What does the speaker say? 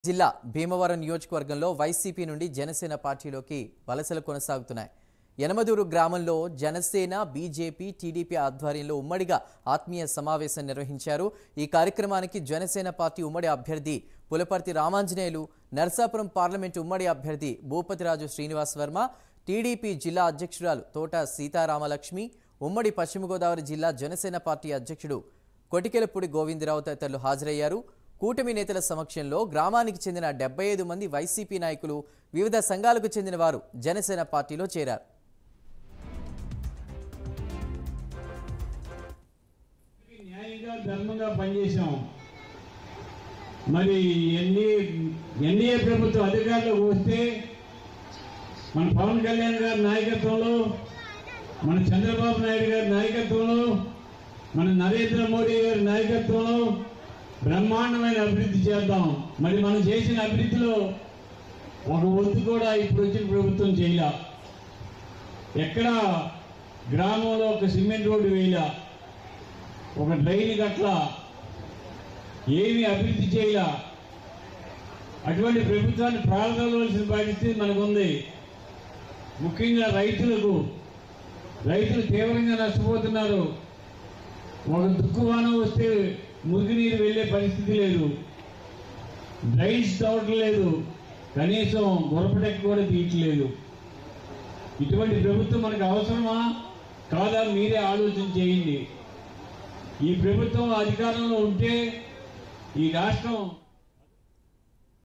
జిల్లా భీమవరం నియోజకవర్గంలో వైసీపీ నుండి జనసేన పార్టీలోకి వలసలు కొనసాగుతున్నాయి యనమదూరు గ్రామంలో జనసేన బీజేపీ టీడీపీ ఆధ్వర్యంలో ఉమ్మడిగా ఆత్మీయ సమావేశం నిర్వహించారు ఈ కార్యక్రమానికి జనసేన పార్టీ ఉమ్మడి అభ్యర్థి పులపర్తి రామాంజనేయులు నర్సాపురం పార్లమెంటు ఉమ్మడి అభ్యర్థి భూపతిరాజు శ్రీనివాస్ వర్మ టీడీపీ జిల్లా అధ్యక్షురాలు తోట సీతారామలక్ష్మి ఉమ్మడి పశ్చిమ గోదావరి జిల్లా జనసేన పార్టీ అధ్యక్షుడు కొటికెలపూడి గోవిందరావు తదితరులు హాజరయ్యారు కూటమి నేతల సమక్షంలో గ్రామానికి చెందిన డెబ్బై ఐదు మంది వైసీపీ నాయకులు వివిధ సంఘాలకు చెందిన వారు జనసేన పార్టీలో చేరారు న్యాయంగా ధర్మంగా పనిచేసాం మరి ఎన్ని ఎన్డీఏ ప్రభుత్వం అధికారంలోకి వస్తే మన పవన్ కళ్యాణ్ గారి నాయకత్వంలో మన చంద్రబాబు నాయుడు గారి నాయకత్వంలో మన నరేంద్ర మోడీ గారి నాయకత్వంలో బ్రహ్మాండమైన అభివృద్ధి చేద్దాం మరి మనం చేసిన అభివృద్ధిలో ఒక వంతు కూడా ఇప్పుడు వచ్చిన ప్రభుత్వం చేయలే ఎక్కడ గ్రామంలో ఒక సిమెంట్ రోడ్డు వేయలే ఒక డ్రైన్ గట్ల ఏమి అభివృద్ధి చేయాల అటువంటి ప్రభుత్వాన్ని ప్రారంభవలసిన పరిస్థితి మనకుంది ముఖ్యంగా రైతులకు రైతులు తీవ్రంగా నష్టపోతున్నారు ఒక దుక్కువాన వస్తే మురుగునీరు వెళ్ళే పరిస్థితి లేదు డ్రైన్స్ తవ్వటం లేదు కనీసం గొరపటెక్కి కూడా తీయట్లేదు ఇటువంటి ప్రభుత్వం మనకు అవసరమా కాదా మీరే ఆలోచన చేయండి ఈ ప్రభుత్వం అధికారంలో ఉంటే ఈ రాష్ట్రం